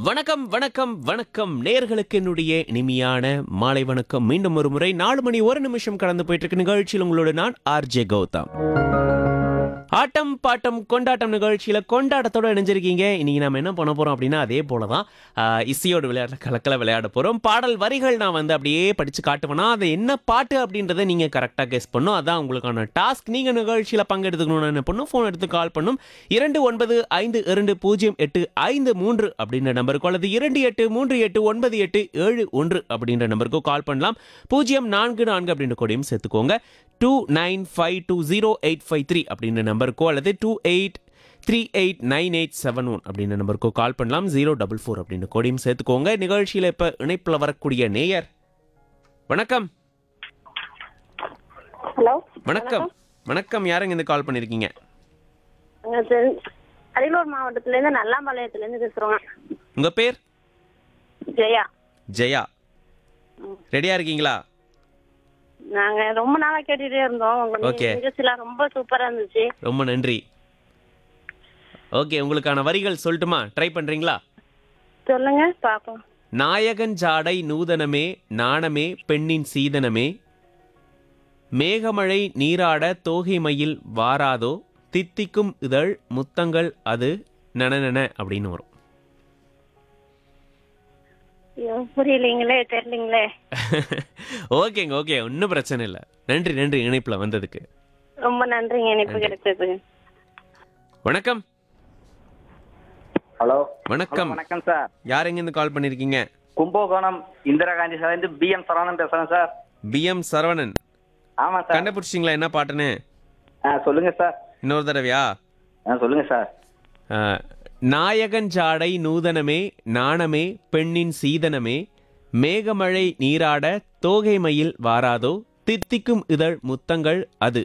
வணக்கம் வணக்கம் வணக்கம் நேர்களுக்கு என்னுடைய இனிமையான மாலை வணக்கம் மீண்டும் ஒரு முறை நாலு மணி ஒரு நிமிஷம் கடந்து போயிட்டு இருக்கு நிகழ்ச்சியில் உங்களோட நான் ஆர்ஜே கௌதம் ஆட்டம் பாட்டம் கொண்டாட்டம் நிகழ்ச்சியில கொண்டாட்டத்தோட இணைஞ்சிருக்கீங்க இன்னைக்கு நம்ம என்ன பண்ண போறோம் அப்படின்னா அதே போல தான் ஆஹ், இசையோட விளையாட கலக்கல விளையாட போறோம் பாடல் வரிகள் நான் வந்து அப்படியே படிச்சு காட்டுவேனா அது என்ன பாட்டு அப்படின்றத நீங்க கரெக்டா கெஸ் பண்ணும் அதான் உங்களுக்கான டாஸ்க் நீங்க நிகழ்ச்சியில பங்கெடுத்துக்கணும்னு என்ன பண்ணும் ஃபோன் எடுத்து கால் பண்ணும் இரண்டு ஒன்பது ஐந்து இரண்டு பூஜ்ஜியம் எட்டு ஐந்து மூன்று அப்படின்ற நம்பருக்கு அல்லது இரண்டு எட்டு மூன்று எட்டு ஒன்பது எட்டு ஏழு ஒன்று அப்படின்ற நம்பருக்கு கால் பண்ணலாம் பூஜ்ஜியம் நான்கு நான்கு அப்படின்ற கொடையும் சேர்த்துக்கோங்க two nine five two zero eight five three அப்படின்ற நம்பருக்கோ அல்லது two eight three eight nine eight seven one அப்படின்ற நம்பருக்கோ கால் பண்ணலாம் ஜீரோ டபுள் ஃபோர் அப்படின்ற கொடையும் சேர்த்துக்கோங்க நிகழ்ச்சியில் இப்போ இணைப்பில் வரக்கூடிய நேயர் வணக்கம் ஹலோ வணக்கம் வணக்கம் யாருங்க இந்த கால் பண்ணியிருக்கீங்க நாங்க தென்- அரியலூர் மாவட்டத்திலேருந்து நல்லாம்பாளையத்துலேருந்து பேசுகிறோங்க உங்கள் பேர் ஜெயா ஜெயா ரெடியாக இருக்கீங்களா நாங்கள் ரொம்ப நாளாக கேட்டுகிட்டே இருந்தோம் உங்க Okay. நிகழ்ச்சிலாம் ரொம்ப சூப்பராக இருந்துச்சு ரொம்ப நன்றி ஓகே உங்களுக்கான வரிகள் சொல்லட்டுமா ட்ரை பண்ணுறீங்களா சொல்லுங்க பார்ப்போம் நாயகன் ஜாடை நூதனமே நாணமே பெண்ணின் சீதனமே மேகமழை நீராட தோகை மயில் வாராதோ தித்திக்கும் இதழ் முத்தங்கள் அது நனநன அப்படின்னு வரும் ஐயோ புரியலைங்களே தெரியலீங்களே ஓகேங்க ஓகே ஒன்றும் பிரச்சனை இல்லை நன்றி நன்றி இணைப்பில் வந்ததுக்கு ரொம்ப நன்றிங்க இணைப்பு கிடைச்சதுக்கு வணக்கம் ஹலோ வணக்கம் வணக்கம் சார் யார் எங்கேருந்து கால் பண்ணியிருக்கீங்க கும்பகோணம் இந்திரா காந்தி சார் வந்து பி எம் சரவணன் பேசுறேன் சார் பிஎம் சரவணன் ஆமா சார் கண்டுபிடிச்சிங்களா என்ன பாட்டுன்னு ஆ சொல்லுங்க சார் இன்னொரு தடவையா ஆ சொல்லுங்க சார் ஆஹ், நாயகன் ஜாடை நூதனமே நாணமே பெண்ணின் சீதனமே மேகமழை நீராட தோகை மயில் வாராதோ தித்திக்கும் இதழ் முத்தங்கள் அது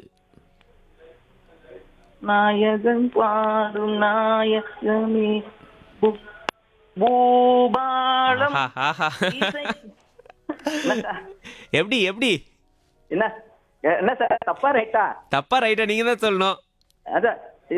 நாயகன் பாடும் நாயகமே பூபாலம் ஆஹா, ஆஹா. எப்படி எப்படி என்ன என்ன சார் தப்பா ரைட்டா தப்பா ரைட்டா நீங்க தான் சொல்லணும் அதான்